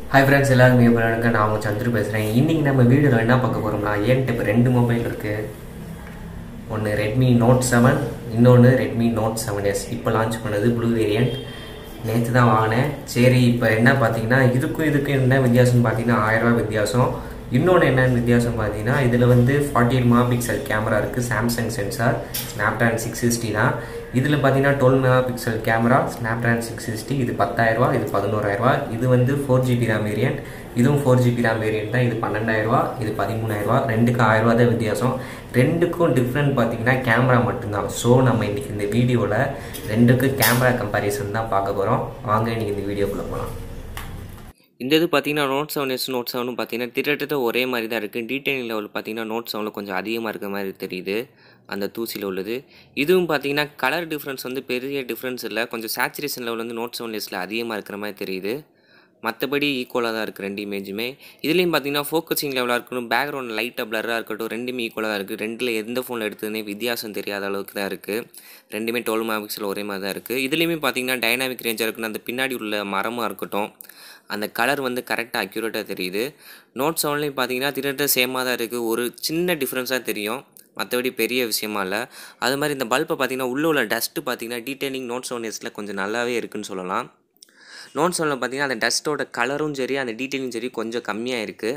hi friends எல்லாருமே வணக்கம் நான் உங்கள் சந்துரு பேசுகிறேன் இன்றைக்கி நம்ம வீடியோவில் என்ன பார்க்க போகிறோம்னா என்கிட்ட இப்போ ரெண்டு மொபைல் இருக்குது ஒன்று ரெட்மி நோட் செவன் இன்னொன்று ரெட்மி நோட் செவன் எஸ் இப்போ லான்ச் பண்ணது ப்ளூ வேரியண்ட் நேற்று தான் வாங்கினேன் சரி இப்போ என்ன பார்த்தீங்கன்னா இதுக்கும் இதுக்கும் என்ன வித்தியாசம்னு பார்த்தீங்கன்னா ஆயிரரூபா வித்தியாசம் இன்னொன்று என்னென்னு வித்தியாசம் பார்த்தீங்கன்னா இதில் வந்து forty eight mega pixel camera இருக்குது Samsung sensor Snapdragon six sixty தான் இதில் பார்த்தீங்கன்னா twelve mega pixel camera Snapdragon six sixty இது பத்தாயிரரூவா இது பதினோராயிரரூவா இது வந்து ஃபோர் ஜிபி ரேம் வேரியன்ட் இதுவும் ஃபோர் ஜிபி ரேம் வேரியன்ட் தான் இது பன்னெண்டாயிரரூவா இது பதிமூணாயிரரூவா ரெண்டுக்கு ஆயிரரூவா தான் வித்தியாசம் ரெண்டுக்கும் டிஃப்ரெண்ட் பார்த்தீங்கன்னா கேமரா மட்டும்தான் ஸோ நம்ம இன்றைக்கி இந்த வீடியோவில் ரெண்டுக்கு கேமரா கம்பேரிசன் தான் பார்க்க போகிறோம் வாங்க இன்றைக்கி இந்த வீடியோக்குள்ளே போகலாம் இந்த இது பார்த்தீங்கன்னா நோட் செவன் எஸ் நோட் செவனும் பார்த்தீங்கன்னா திட்டத்தட்ட ஒரே மாதிரி தான் இருக்குது டீடைலிங் லெவல் பார்த்தீங்கன்னா நோட் செவனில் கொஞ்சம் அதிகமாக இருக்க மாதிரி தெரியுது அந்த தூசியில் உள்ளது இதுவும் பார்த்தீங்கன்னா கலர் டிஃப்ரென்ஸ் வந்து பெரிய டிஃப்ரென்ஸ் இல்லை கொஞ்சம் சேச்சுரேஷன் லெவல் வந்து நோட் செவன் எஸில் அதிகமாக இருக்கிற மாதிரி தெரியுது மற்றபடி ஈக்குவலாக தான் இருக்குது ரெண்டு இமேஜுமே இதுலேயும் பார்த்தீங்கன்னா ஃபோக்கஸிங் லெவலாக இருக்கட்டும் பேக்ரவுண்ட் லைட்டாக பிளராக இருக்கட்டும் ரெண்டுமே ஈக்குவலாக தான் இருக்குது ரெண்டில் எந்த ஃபோனில் எடுத்ததுனே வித்தியாசம் தெரியாத அளவுக்கு தான் இருக்குது ரெண்டுமே டுவெல் மெகா பிக்சல் ஒரே மாதிரி தான் இருக்குது இதுலேயுமே பார்த்தீங்கன்னா டைனாமிக் ரேஞ்சாக இருக்கணும் அந்த பின்னாடி உள்ள மரமாக இருக்கட்டும் அந்த கலர் வந்து கரெக்டாக அக்யூரேட்டாக தெரியுது நோட் செவன்லேயும் பார்த்தீங்கன்னா திட்டத்தட்ட சேமாக தான் இருக்குது ஒரு சின்ன டிஃப்ரென்ஸாக தெரியும் மற்றபடி பெரிய விஷயமா இல்லை அது மாதிரி இந்த பல்பை பார்த்தீங்கன்னா உள்ளே உள்ள டஸ்ட்டு பார்த்தீங்கன்னா டீடைலிங் நோட் செவன் எஸில் கொஞ்சம் நல்லாவே இருக்குன்னு சொல்லலாம் நோட் செவனில் பார்த்தீங்கன்னா அந்த டஸ்ட்டோட கலரும் சரி அந்த டீட்டெயிலும் சரி கொஞ்சம் கம்மியாக இருக்குது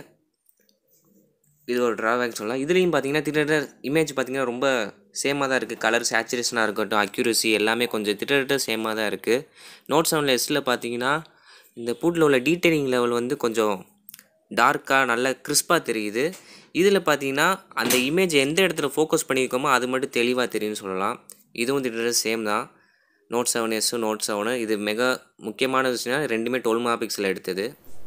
இது ஒரு ட்ராபேக் சொல்லலாம் இதுலேயும் பார்த்தீங்கன்னா திட்டத்தட்ட இமேஜ் பார்த்தீங்கன்னா ரொம்ப சேமாக தான் இருக்குது கலர் சேச்சுரேஷனாக இருக்கட்டும் அக்யூரசி எல்லாமே கொஞ்சம் திட்டத்தட்ட சேமாக தான் இருக்குது நோட் செவனில் எஸ்ஸில் பார்த்தீங்கன்னா இந்த பூட்டில் உள்ள டீட்டெயிலிங் லெவல் வந்து கொஞ்சம் டார்க்காக நல்ல கிறிஸ்பாக தெரியுது இதில் பார்த்தீங்கன்னா அந்த இமேஜ் எந்த இடத்துல ஃபோக்கஸ் பண்ணியிருக்கோமோ அது மட்டும் தெளிவாக தெரியும்னு சொல்லலாம் இதுவும் திட்டத்தட்ட சேம் தான் நோட் செவன் எஸ்ஸும் நோட் செவனு இது மிக முக்கியமான விஷயம் ரெண்டுமே டுவெல் மெகா பிக்சல் எடுத்தது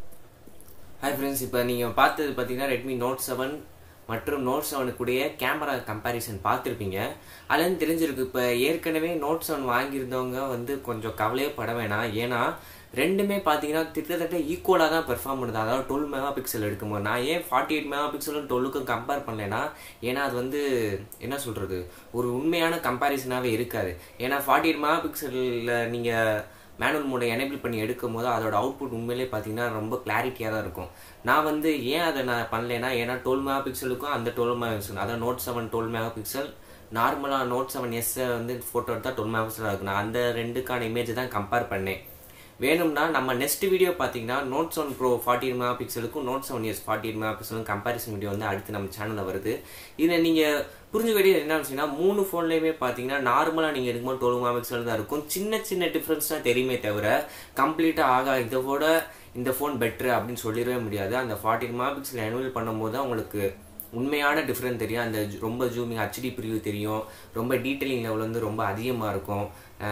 ஹாய் ஃப்ரெண்ட்ஸ் இப்போ நீங்கள் பார்த்தது பார்த்தீங்கன்னா ரெட்மி நோட் செவன் மற்றும் நோட் செவனுக்குடைய கேமரா கம்பேரிசன் பார்த்துருப்பீங்க அதுலேருந்து தெரிஞ்சிருக்கு இப்போ ஏற்கனவே நோட் செவன் வாங்கியிருந்தவங்க வந்து கொஞ்சம் கவலையே பட வேணாம் ஏன்னா ரெண்டுமே பார்த்தீங்கன்னா கிட்டத்தட்ட ஈக்குவலாக தான் பெர்ஃபார்ம் பண்ணுது அதாவது டுவெல் மெகா பிக்சல் எடுக்கும்போது நான் ஏன் ஃபார்ட்டி எயிட் மெகா பிக்சலும் டுவெல்லுக்கும் கம்பேர் பண்ணலைன்னா ஏன்னா அது வந்து என்ன சொல்கிறது ஒரு உண்மையான கம்பேரிசனாகவே இருக்காது ஏன்னா ஃபார்ட்டி எயிட் மெகா பிக்சலில் நீங்கள் மேனுவல் மோடை எனேபிள் பண்ணி எடுக்கும் போது அதோட அவுட்புட் உண்மையிலே பார்த்தீங்கன்னா ரொம்ப கிளாரிட்டியாக தான் இருக்கும் நான் வந்து ஏன் அதை நான் பண்ணலைன்னா ஏன்னா டுவெல் மெகா பிக்சலுக்கும் அந்த டுவெல் மெகா பிக்சல் அதாவது note seven twelve mega pixel நார்மலாக நோட் செவன் எஸ்ஸை வந்து ஃபோட்டோ எடுத்தால் டுவெல் மெகா பிக்சலாக இருக்கும் நான் அந்த ரெண்டுக்கான இமேஜ் தான் கம்பேர் பண்ணேன் வேணும்னா நம்ம நெக்ஸ்ட் வீடியோ பார்த்தீங்கன்னா note seven pro forty eight mega பிக்சலுக்கும் note seven S forty eight mega பிக்சலுக்கும் கம்பேரிசன் வீடியோ வந்து அடுத்து நம்ம சேனலில் வருது இதை நீங்கள் புரிஞ்சுக்க வேண்டியது என்ன விஷயம்னா மூணு ஃபோன்லேயுமே பார்த்தீங்கன்னா நார்மலாக நீங்கள் எடுக்கும்போது டுவெல் மெகா பிக்சல் தான் இருக்கும் சின்ன சின்ன டிஃப்ரென்ஸ் தான் தெரியுமே தவிர கம்ப்ளீட்டாக ஆகா இதோட இந்த ஃபோன் பெட்ரு அப்படின்னு சொல்லிடவே முடியாது அந்த ஃபார்ட்டி மெகா பிக்சல் எனேபிள் பண்ணும்போது தான் உங்களுக்கு உண்மையான டிஃப்ரெண்ட் தெரியும் அந்த ரொம்ப ஜூமிங் ஹச்டி ப்ரிவியூ தெரியும் ரொம்ப டீட்டெயிலிங் லெவல் வந்து ரொம்ப அதிகமாக இருக்கும்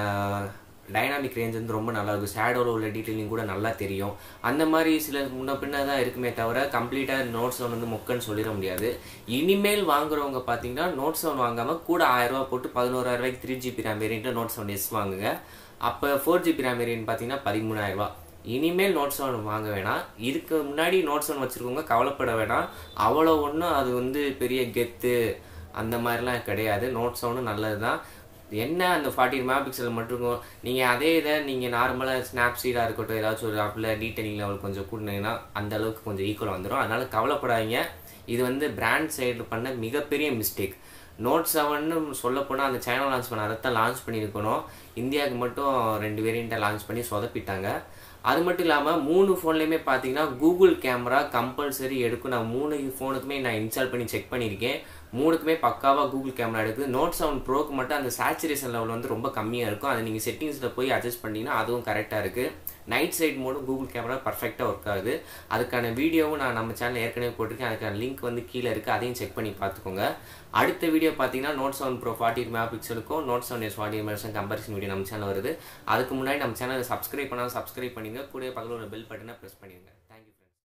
டைனாமிக் ரேஞ்ச் வந்து ரொம்ப நல்லா இருக்கும் ஷேடோவில் உள்ள டீட்டெயிலிங் கூட நல்லா தெரியும் அந்த மாதிரி சில முன்ன பின்ன தான் இருக்குமே தவிர கம்ப்ளீட்டாக நோட் செவன் வந்து மொக்கன்னு சொல்லிட முடியாது இனிமேல் வாங்குறவங்க பார்த்தீங்கன்னா நோட் செவன் வாங்காமல் கூட ஆயிரரூவா போட்டு பதினோராயிரரூவாய்க்கு த்ரீ ஜிபி ரேம் வேரியண்ட்டில் நோட் செவன் எஸ் வாங்குங்க அப்போ ஃபோர் ஜிபி ரேம் வேரியன்ட் பார்த்தீங்கன்னா பதிமூணாயிரரூவா இனிமேல் நோட் செவன் வாங்க வேணாம் இதுக்கு முன்னாடி நோட் செவன் வச்சுருக்கவங்க கவலைப்பட வேணாம் அவ்வளோ ஒன்றும் அது வந்து பெரிய கெத்து அந்த மாதிரிலாம் கிடையாது நோட் செவனும் நல்லது தான் என்ன அந்த ஃபார்ட்டி மெகா பிக்சல் மட்டும் இருக்கும் நீங்கள் அதே இதை நீங்கள் நார்மலாக ஸ்னாப்சீடாக இருக்கட்டும் ஏதாச்சும் ஒரு ஆப்பில் டீட்டெயிலிங் லெவல் கொஞ்சம் கூட்டினீங்கன்னா அந்த அளவுக்கு கொஞ்சம் ஈக்குவல் வந்துடும் அதனால் கவலைப்படாதீங்க இது வந்து பிராண்ட் சைடில் பண்ண மிகப்பெரிய மிஸ்டேக் நோட் செவன்னு சொல்லப்போனால் அந்த சேனல் லான்ச் பண்ண அதைத்தான் லான்ச் பண்ணியிருக்கணும் இந்தியாவுக்கு மட்டும் ரெண்டு வேரியண்ட்டை லான்ச் பண்ணி சொதப்பிட்டாங்க அது மட்டும் இல்லாமல் மூணு ஃபோன்லேயுமே பார்த்தீங்கன்னா கூகுள் கேமரா கம்பல்சரி எடுக்கும் நான் மூணு ஃபோனுக்குமே நான் இன்ஸ்டால் பண்ணி செக் பண்ணியிருக்கேன் மூணுக்குமே பக்காவாக கூகுள் கேமரா எடுக்குது நோட் செவன் ப்ரோக்கு மட்டும் அந்த சேச்சுரேஷன் லெவல் வந்து ரொம்ப கம்மியாக இருக்கும் அதை நீங்கள் செட்டிங்ஸில் போய் அட்ஜஸ்ட் பண்ணிங்கன்னா அதுவும் கரெக்டாக இருக்குது நைட் சைட் மோடும் கூகுள் கேமரா பர்ஃபெக்டாக ஒர்க் ஆகுது அதுக்கான வீடியோவும் நான் நம்ம சேனல் ஏற்கனவே போட்டிருக்கேன் அதுக்கான லிங்க் வந்து கீழே இருக்குது அதையும் செக் பண்ணி பார்த்துக்கோங்க அடுத்த வீடியோ பார்த்தீங்கன்னா note seven pro forty mega பிக்சலுக்கும் note seven S forty mega comparison video நம்ம சேனல் வருது அதுக்கு முன்னாடி நம்ம சேனலை சப்ஸ்கிரைப் பண்ணால் சப்ஸ்கிரைப் பண்ணிங்க கூட பக்கத்தில் ஒரு பெல் பட்டனை ப்ரெஸ் பண்ணிடுங்க